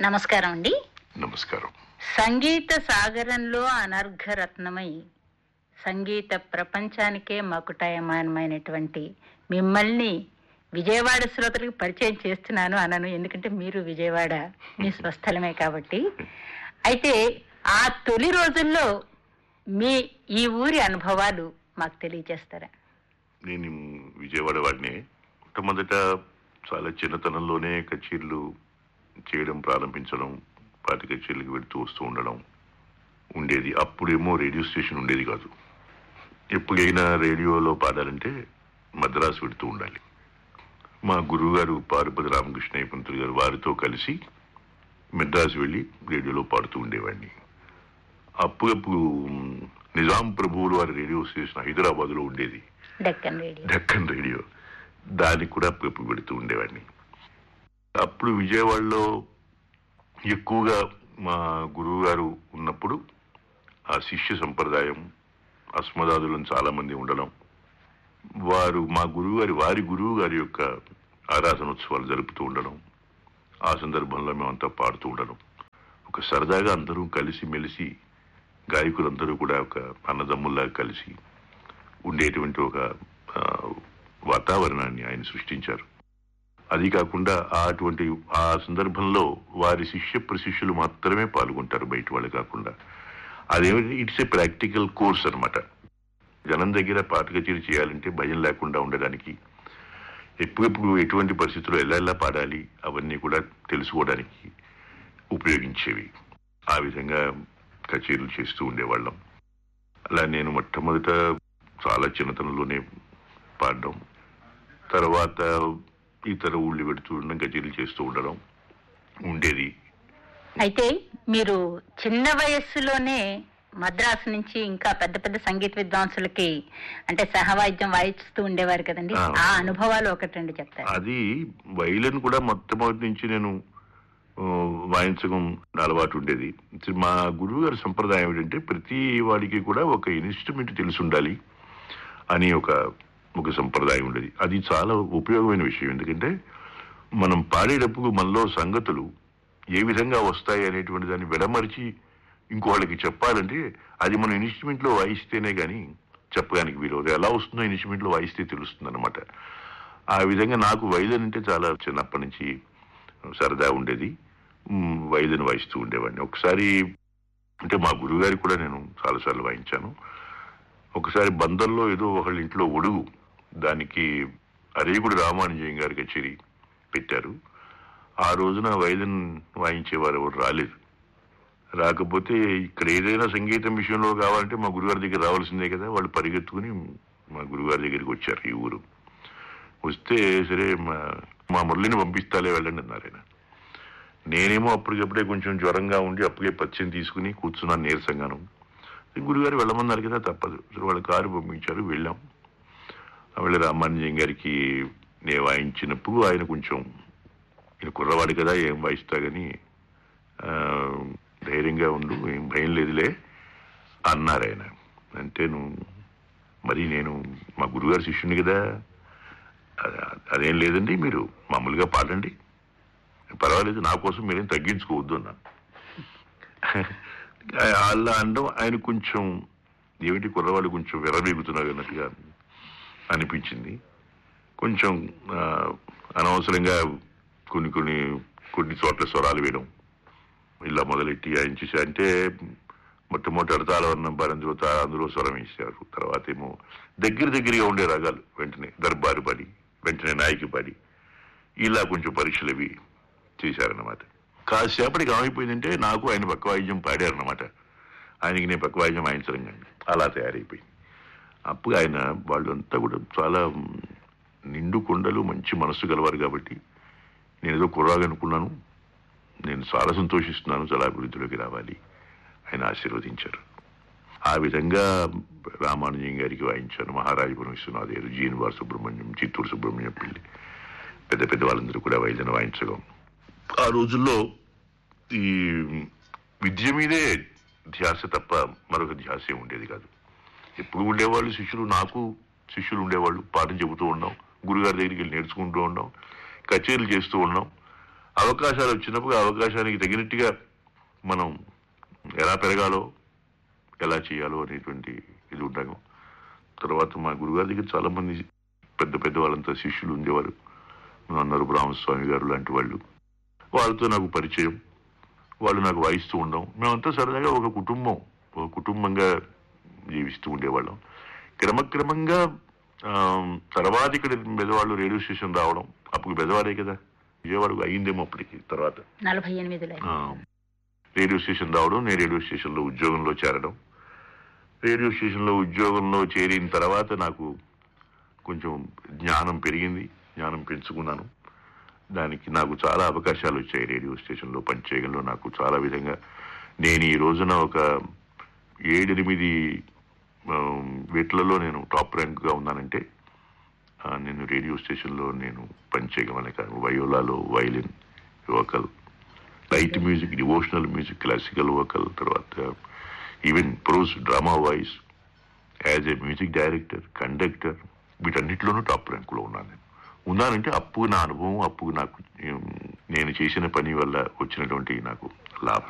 నమస్కారం అండి నమస్కారం సంగీత సాగరంలో అనర్ఘరత్నమై సంగీత ప్రపంచానికే మకుటాయమానమైనటువంటి మిమ్మల్ని విజయవాడ శ్రోతలకు పరిచయం చేస్తున్నాను అనను ఎందుకంటే మీరు విజయవాడ మీ స్వస్థలమే కాబట్టి అయితే ఆ తొలి రోజుల్లో మీ ఈ ఊరి అనుభవాలు మాకు తెలియజేస్తారా నేను విజయవాడ వాడిని మొట్టమొదట చాలా చిన్నతనంలోనే కచేరీలు చేయడం ప్రారంభించడం పాటి కచేరీలకు వెళ్తూ వస్తూ ఉండడం ఉండేది అప్పుడేమో రేడియో స్టేషన్ ఉండేది కాదు ఎప్పుడైనా రేడియోలో పాడాలంటే మద్రాసు వెళుతూ ఉండాలి మా గురువు గారు పారుపతి రామకృష్ణ పంతులు గారు వారితో కలిసి మెడ్రాస్ వెళ్ళి రేడియోలో పాడుతూ ఉండేవాడిని అప్పుడప్పుడు మ్, నిజాం ప్రభువులు వారి రేడియో స్టేషన్ హైదరాబాద్లో ఉండేది డెక్కన్ రేడియో డక్కన్ రేడియో దానికి కూడా అప్పుడప్పుడు పెడుతూ ఉండేవాడిని అప్పుడు విజయవాడలో ఎక్కువగా మా గురువు గారు ఉన్నప్పుడు ఆ శిష్య సంప్రదాయం అస్మదాదులను చాలా మంది ఉండడం వారు మా గురువు గారి వారి గురువు గారి యొక్క ఆరాధనోత్సవాలు జరుపుతూ ఉండడం ఆ సందర్భంలో మేమంతా పాడుతూ ఉండడం ఒక సరదాగా అందరూ కలిసి మెలిసి గాయకులందరూ కూడా ఒక అన్నదమ్ముల్లా కలిసి ఉండేటువంటి ఒక ఆ, వాతావరణాన్ని ఆయన సృష్టించారు అది కాకుండా ఆ అటువంటి ఆ సందర్భంలో వారి శిష్య ప్రశిష్యులు మాత్రమే పాల్గొంటారు బయట వాళ్ళు కాకుండా అదేమిటి ఇట్స్ ఏ ప్రాక్టికల్ కోర్స్ అన్నమాట జనం దగ్గర పాట కచేరీ చేయాలంటే భయం లేకుండా ఉండడానికి ఎప్పుడెప్పుడు ఎటువంటి పరిస్థితుల్లో ఎలా ఎలా పాడాలి అవన్నీ కూడా తెలుసుకోవడానికి ఉపయోగించేవి ఆ విధంగా కచేరీలు చేస్తూ ఉండేవాళ్ళం అలా నేను మొట్టమొదట చాలా చిన్నతనంలోనే పాడడం తర్వాత ఇతర ఊళ్ళు పెడుతూ ఉండడం కచేరీలు చేస్తూ ఉండడం ఉండేది అయితే మీరు చిన్న వయస్సులోనే మద్రాసు నుంచి ఇంకా పెద్ద పెద్ద సంగీత విద్వాంసులకి అంటే సహవాయిద్యం వాయిస్తూ ఉండేవారు కదండి ఆ. ఆ అనుభవాలు ఒకటి రెండు చెప్తారు అది వైలన్ కూడా మొట్టమొదటి నుంచి నేను ఆ, వాయించడం అలవాటు ఉండేది మా గురువు గారి సంప్రదాయం ఏంటంటే ప్రతి వాడికి కూడా ఒక ఇన్స్ట్రుమెంట్ తెలిసి ఉండాలి అని ఒక ఒక సంప్రదాయం ఉండేది అది చాలా ఉపయోగమైన విషయం ఎందుకంటే మనం పాడేటప్పుడు మనలో సంగతులు ఏ విధంగా వస్తాయి అనేటువంటి దాన్ని విడమరిచి ఇంకోళ్ళకి చెప్పాలంటే అది మనం ఇన్స్ట్రుమెంట్లో వాయిస్తేనే కానీ చెప్పడానికి వీలవుతుంది ఎలా వస్తుందో ఇన్స్ట్రుమెంట్లో వాయిస్తే తెలుస్తుంది అనమాట ఆ విధంగా నాకు వైద్యం అంటే చాలా చిన్నప్పటి నుంచి సరదా ఉండేది మ్, వైద్యం వాయిస్తూ ఉండేవాడిని ఒకసారి అంటే మా గురువుగారికి కూడా నేను చాలాసార్లు వాయించాను ఒకసారి బందర్లో ఏదో ఒకళ్ళ ఇంట్లో ఒడుగు దానికి అరేగుడు రామానుజయం గారి కచేరీ పెట్టారు ఆ రోజున వైద్యం వాయించేవారు ఎవరు రాలేదు రాకపోతే ఇక్కడ ఏదైనా సంగీతం విషయంలో కావాలంటే మా గురుగారి దగ్గర రావాల్సిందే కదా వాళ్ళు పరిగెత్తుకుని మా గురుగారి దగ్గరికి వచ్చారు ఈ ఊరు వస్తే సరే మా మా మురళిని పంపిస్తాలే వెళ్ళండి అన్నారు ఆయన నేనేమో అప్పటికప్పుడే కొంచెం జ్వరంగా ఉండి అప్పటికే పచ్చని తీసుకుని కూర్చున్నాను నీరసంగాను గురుగారు వెళ్ళమన్నారు కదా తప్పదు సరే వాళ్ళ కారు పంపించారు వెళ్ళాం వెళ్ళి రామానుజయం గారికి నేను వాయించినప్పుడు ఆయన కొంచెం ఈయన కుర్రవాడు కదా ఏం వాయిస్తా కానీ ఆ, ధైర్యంగా ఉండు ఏం భయం లేదులే అన్నారు ఆయన అంటే నువ్వు మరి నేను మా గురుగారి శిష్యుని కదా అ- అదేం లేదండి మీరు మామూలుగా పాడండి పర్వాలేదు నా కోసం మీరేం తగ్గించుకోవద్దు అన్నాను అలా అనడం ఆయన కొంచెం ఏమిటి కుర్రవాళ్ళు కొంచెం విరవీగుతున్నారు అన్నట్టుగా అనిపించింది కొంచెం ఆ, అనవసరంగా కొన్ని కొన్ని కొన్ని చోట్ల స్వరాలు వేయడం ఇలా మొదలెట్టి ఆయన చేసి అంటే మొట్టమొదటి అడతాల వర్ణం పాడి అందులో తా- అందులో స్వరం వేశారు తర్వాత ఏమో దగ్గర దగ్గరగా ఉండే రాగాలు వెంటనే దర్బారు పడి వెంటనే నాయకి పడి ఇలా కొంచెం పరీక్షలు అవి చేశారన్నమాట కాసేపటికి ఏమైపోయిందంటే నాకు ఆయన పక్క వాయిద్యం పాడారన్నమాట ఆయనకి నేను పక్క వాయిద్యం వాయించడం కానీ అలా తయారైపోయింది అప్పుడు ఆయన వాళ్ళంతా కూడా చాలా మ్, నిండు కొండలు మంచి మనస్సు గలవారు కాబట్టి నేను ఏదో కుర్రాగా అనుకున్నాను నేను చాలా సంతోషిస్తున్నాను చాలా అభివృద్ధిలోకి రావాలి ఆయన ఆశీర్వదించారు ఆ విధంగా రామానుజయం గారికి వాయించాను మహారాజపురం విశ్వనాథయ్య జీనివార్ సుబ్రహ్మణ్యం చిత్తూరు సుబ్రహ్మణ్యం పిల్లి పెద్ద పెద్ద వాళ్ళందరూ కూడా వైద్యం వాయించడం ఆ రోజుల్లో ఈ విద్య మీదే ధ్యాస తప్ప మరొక ధ్యాసే ఉండేది కాదు ఎప్పుడు ఉండేవాళ్ళు శిష్యులు నాకు శిష్యులు ఉండేవాళ్ళు పాఠం చెబుతూ ఉన్నాం గురుగారి దగ్గరికి వెళ్ళి నేర్చుకుంటూ ఉన్నాం కచేరీలు చేస్తూ ఉన్నాం అవకాశాలు వచ్చినప్పుడు ఆ అవకాశానికి తగినట్టుగా మనం ఎలా పెరగాలో ఎలా చేయాలో అనేటువంటి ఇది ఉంటాము తర్వాత మా గురుగారి దగ్గర చాలా మంది పెద్ద పెద్ద వాళ్ళంతా శిష్యులు ఉండేవారు అన్నారు బ్రాహ్మస్వామి గారు లాంటి వాళ్ళు వాళ్ళతో నాకు పరిచయం వాళ్ళు నాకు వాయిస్తూ ఉండడం మేమంతా సరదాగా ఒక కుటుంబం ఒక కుటుంబంగా జీవిస్తూ ఉండేవాళ్ళం క్రమక్రమంగా ఆ, తర్వాత ఇక్కడ బెదవాళ్ళు రేడియో స్టేషన్ రావడం అప్పుడు బెదవాడే కదా విజయవాడకు అయిందేమో అప్పటికి తర్వాత నలభై ఎనిమిదిలో ఆ, రేడియో స్టేషన్ రావడం నేను రేడియో స్టేషన్లో ఉద్యోగంలో చేరడం రేడియో స్టేషన్లో ఉద్యోగంలో చేరిన తర్వాత నాకు కొంచెం జ్ఞానం పెరిగింది జ్ఞానం పెంచుకున్నాను దానికి నాకు చాలా అవకాశాలు వచ్చాయి రేడియో స్టేషన్లో పనిచేయడంలో నాకు చాలా విధంగా నేను ఈ రోజున ఒక ఏడెనిమిది ఆ, వీటిలలో నేను టాప్ ర్యాంక్గా ఉన్నానంటే ఆ, నేను రేడియో స్టేషన్లో నేను పనిచేయగలను కానీ వయోలాలో violin vocal light music devotional music classical vocal తర్వాత even prose drama voice as a music director conductor వీటన్నిటిలోనూ టాప్ ర్యాంకులో ఉన్నాను నేను ఉన్నానంటే అప్పు నా అనుభవం అప్పు నాకు ఉమ్, నేను చేసిన పని వల్ల వచ్చినటువంటి నాకు లాభం